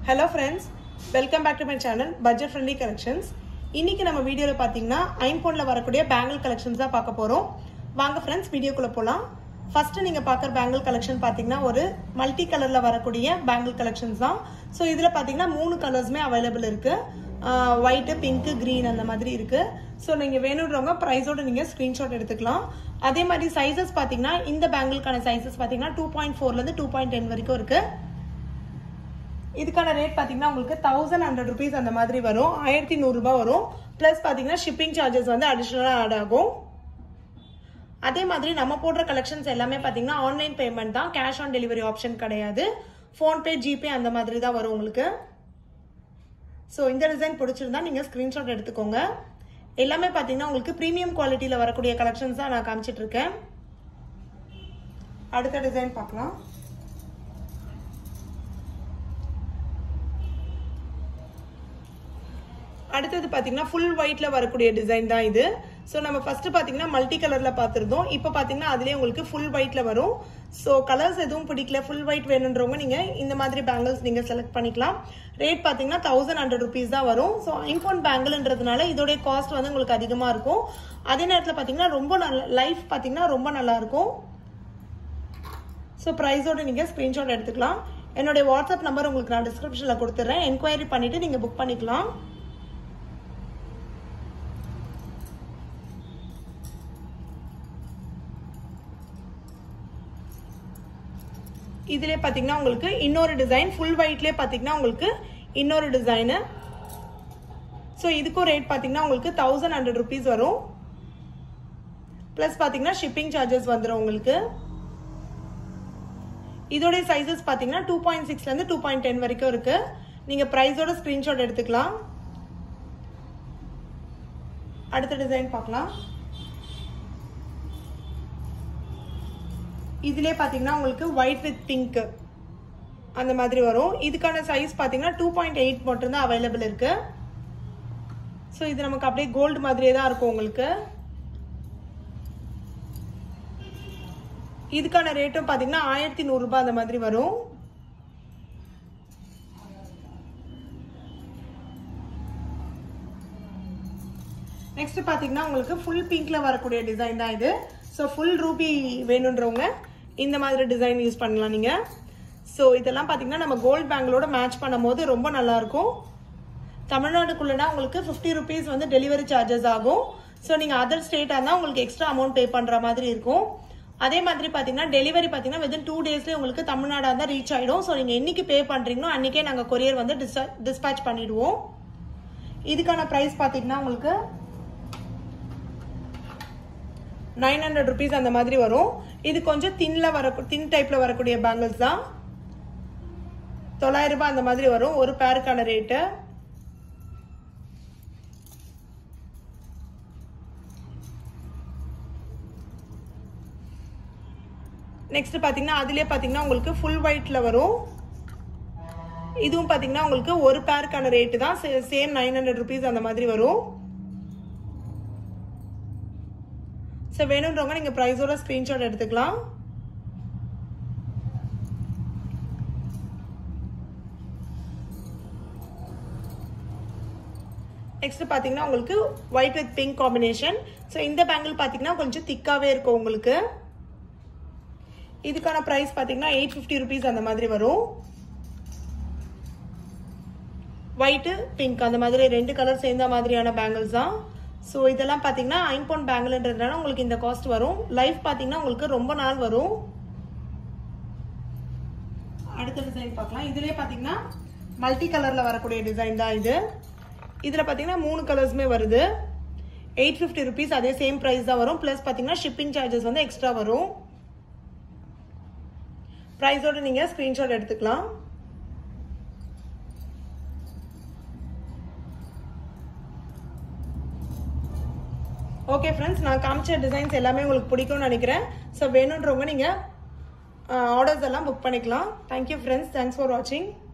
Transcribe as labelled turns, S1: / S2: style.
S1: hello friends welcome back to my channel budget friendly collections இன்னைக்கு நம்ம வீடியோவில் பார்த்தீங்கன்னா ஐம்போனில் வரக்கூடிய பேங்கிள் கலெக்ஷன்ஸ் தான் பார்க்க போகிறோம் வாங்க ஃப்ரெண்ட்ஸ் வீடியோக்குள்ளே போகலாம் ஃபர்ஸ்ட் நீங்கள் பார்க்குற பேங்கிள் கலெக்ஷன் பார்த்தீங்கன்னா ஒரு மல்டி கலரில் வரக்கூடிய பேங்கிள் கலெக்ஷன்ஸ் தான் ஸோ இதில் பார்த்தீங்கன்னா மூணு கலர்ஸுமே அவைலபிள் இருக்குது ஒயிட்டு பிங்க்கு க்ரீன் அந்த மாதிரி இருக்குது ஸோ நீங்கள் வேணுன்றவங்க ப்ரைஸோட நீங்கள் ஸ்க்ரீன்ஷாட் எடுத்துக்கலாம் அதே மாதிரி சைஸஸ் பார்த்தீங்கன்னா இந்த பேங்கிள்கான சைஸஸ் பார்த்தீங்கன்னா டூ பாயிண்ட் ஃபோர்லேருந்து டூ பாயிண்ட் டென் வரைக்கும் இருக்குது இதுக்கான ரேட் பார்த்தீங்கன்னா உங்களுக்கு தௌசண்ட் ஹண்ட்ரட் ருபீஸ் அந்த மாதிரி வரும் ஆயிரத்தி நூறுரூபா வரும் ப்ளஸ் பார்த்தீங்கன்னா ஷிப்பிங் சார்ஜஸ் வந்து அடிஷ்னலாக ஆட் ஆகும் அதே மாதிரி நம்ம போடுற கலெக்ஷன்ஸ் எல்லாமே பார்த்தீங்கன்னா ஆன்லைன் பேமெண்ட் தான் கேஷ் ஆன் டெலிவரி ஆப்ஷன் கிடையாது ஃபோன்பே ஜிபே அந்த மாதிரி தான் வரும் உங்களுக்கு ஸோ இந்த டிசைன் பிடிச்சிருந்தா நீங்கள் ஸ்க்ரீன்ஷாட் எடுத்துக்கோங்க எல்லாமே பார்த்தீங்கன்னா உங்களுக்கு ப்ரீமியம் குவாலிட்டியில் வரக்கூடிய கலெக்ஷன்ஸ் தான் நான் காமிச்சிட்டு இருக்கேன் அடுத்த டிசைன் பார்க்கலாம் அடுத்தது பார்த்தீங்கன்னா ஃபுல் ஒயிட்ல வரக்கூடிய டிசைன் தான் இது ஸோ நம்ம ஃபர்ஸ்ட் பார்த்தீங்கன்னா மல்டி கலர்ல பார்த்துருந்தோம் இப்போ பார்த்தீங்கன்னா அதுலேயே உங்களுக்கு ஃபுல் ஒயிட்ல வரும் ஸோ கலர்ஸ் எதுவும் பிடிக்கல ஃபுல் ஒயிட் வேணுன்றவங்க நீங்க இந்த மாதிரி பேங்கிள்ஸ் நீங்க செலக்ட் பண்ணிக்கலாம் ரேட் பார்த்தீங்கன்னா தௌசண்ட் ஹண்ட்ரட் ருபீஸ் தான் வரும் ஸோ ஐம்போன் பேங்கிள்ன்றதுனால இதோடைய காஸ்ட் வந்து உங்களுக்கு அதிகமாக இருக்கும் அதே நேரத்தில் பார்த்தீங்கன்னா ரொம்ப நல்ல லைஃப் பார்த்தீங்கன்னா ரொம்ப நல்லா இருக்கும் ஸோ ப்ரைஸோட நீங்கள் ஸ்க்ரீன்ஷாட் எடுத்துக்கலாம் என்னுடைய வாட்ஸ்அப் நம்பர் உங்களுக்கு நான் டிஸ்கிரிப்ஷனில் கொடுத்துட்றேன் என்கொயரி பண்ணிவிட்டு நீங்கள் புக் பண்ணிக்கலாம் இதுலேயே பார்த்தீங்கன்னா உங்களுக்கு இன்னொரு டிசைன் ஃபுல் ஒயிட்லேயே பார்த்தீங்கன்னா உங்களுக்கு இன்னொரு டிசைனு ஸோ இதுக்கும் ரேட் பார்த்தீங்கன்னா உங்களுக்கு தௌசண்ட் ஹண்ட்ரட் ருபீஸ் வரும் ப்ளஸ் பார்த்தீங்கன்னா ஷிப்பிங் சார்ஜஸ் வந்துடும் உங்களுக்கு இதோடைய சைஸஸ் பார்த்தீங்கன்னா டூ பாயிண்ட் சிக்ஸ்லேருந்து டூ பாயிண்ட் டென் வரைக்கும் இருக்கு நீங்கள் ப்ரைஸோட ஸ்க்ரீன்ஷாட் எடுத்துக்கலாம் அடுத்த டிசைன் பார்க்கலாம் இதுலேயே பார்த்தீங்கன்னா உங்களுக்கு ஒயிட் வித் பிங்க் அந்த மாதிரி வரும் இதுக்கான சைஸ் பார்த்தீங்கன்னா டூ பாயிண்ட் எயிட் மட்டும்தான் அவைலபிள் இருக்கு ஸோ இது நமக்கு அப்படியே கோல்டு மாதிரியே தான் இருக்கும் உங்களுக்கு இதுக்கான ரேட்டும் பார்த்தீங்கன்னா ஆயிரத்தி நூறுரூபா அந்த மாதிரி வரும் நெக்ஸ்ட் பார்த்தீங்கன்னா உங்களுக்கு ஃபுல் பிங்க்ல வரக்கூடிய டிசைன் தான் இது ஸோ ஃபுல் ரூபி வேணுன்றவங்க இந்த மாதிரி டிசைன் யூஸ் பண்ணலாம் நீங்கள் ஸோ இதெல்லாம் பார்த்தீங்கன்னா நம்ம கோல்ட் பேங்கிளோட மேட்ச் பண்ணும்போது ரொம்ப நல்லாயிருக்கும் தமிழ்நாடுக்குள்ளனா உங்களுக்கு ஃபிஃப்டி ருபீஸ் வந்து டெலிவரி சார்ஜஸ் ஆகும் ஸோ நீங்கள் அதர் ஸ்டேட்டாக இருந்தால் உங்களுக்கு எக்ஸ்ட்ரா அமௌண்ட் பே பண்ணுற மாதிரி இருக்கும் அதே மாதிரி பார்த்தீங்கன்னா டெலிவரி பார்த்தீங்கன்னா வித்தின் டூ டேஸ்லேயே உங்களுக்கு தமிழ்நாடாக இருந்தால் ரீச் ஆகிடும் ஸோ நீங்கள் என்னைக்கு பே பண்ணுறீங்களோ அன்றைக்கே நாங்கள் கொரியர் வந்து டிஸ்பா டிஸ்பேச் பண்ணிடுவோம் இதுக்கான ப்ரைஸ் பார்த்தீங்கன்னா உங்களுக்கு நைன் ஹண்ட்ரட் ருபீஸ் அந்த மாதிரி வரும் இது கொஞ்சம் தின்ல வர தின் டைப்ல வரக்கூடிய பேங்கிள்ஸ் தான் தொள்ளாயிரம் ரூபாய் அந்த மாதிரி வரும் ஒரு பேருக்கான ரேட்டு நெக்ஸ்ட் பாத்தீங்கன்னா அதுலயே பாத்தீங்கன்னா உங்களுக்கு ஃபுல் ஒயிட்ல வரும் இதுவும் பாத்தீங்கன்னா உங்களுக்கு ஒரு பேருக்கான ரேட்டு தான் சேம் நைன் ஹண்ட்ரட் ருபீஸ் அந்த மாதிரி வரும் ஸோ வேணுன்றவங்க நீங்கள் ப்ரைஸோட ஸ்க்ரீன்ஷாட் எடுத்துக்கலாம் நெக்ஸ்ட் பார்த்தீங்கன்னா உங்களுக்கு white with pink combination so இந்த பேங்கிள் பார்த்தீங்கன்னா கொஞ்சம் திக்காகவே இருக்கும் உங்களுக்கு இதுக்கான ப்ரைஸ் பார்த்தீங்கன்னா எயிட் ஃபிஃப்டி ருபீஸ் அந்த மாதிரி வரும் ஒயிட்டு பிங்க் அந்த மாதிரி ரெண்டு கலர் சேர்ந்த மாதிரியான பேங்கிள்ஸ் தான் ஸோ இதெல்லாம் பார்த்தீங்கன்னா ஐம்பவுண்ட் பேங்கிள்ன்றதுனால உங்களுக்கு இந்த காஸ்ட் வரும் லைஃப் பார்த்தீங்கன்னா உங்களுக்கு ரொம்ப நாள் வரும் அடுத்த டிசைன் பார்க்கலாம் இதுலேயே பார்த்தீங்கன்னா மல்டி கலரில் வரக்கூடிய டிசைன் தான் இது இதில் பார்த்தீங்கன்னா மூணு கலர்ஸுமே வருது எயிட் ஃபிஃப்டி ருபீஸ் அதே சேம் ப்ரைஸ் தான் வரும் ப்ளஸ் பார்த்தீங்கன்னா ஷிப்பிங் சார்ஜஸ் வந்து எக்ஸ்ட்ரா வரும் ப்ரைஸோட நீங்கள் ஸ்க்ரீன்ஷாட் எடுத்துக்கலாம் ஓகே ஃப்ரெண்ட்ஸ் நான் காமிச்ச டிசைன்ஸ் எல்லாமே உங்களுக்கு பிடிக்கும்னு நினைக்கிறேன் ஸோ வேணுன்றவங்க நீங்கள் ஆர்டர்ஸ் எல்லாம் புக் பண்ணிக்கலாம் தேங்க்யூ ஃப்ரெண்ட்ஸ் தேங்க்ஸ் ஃபார் வாட்சிங்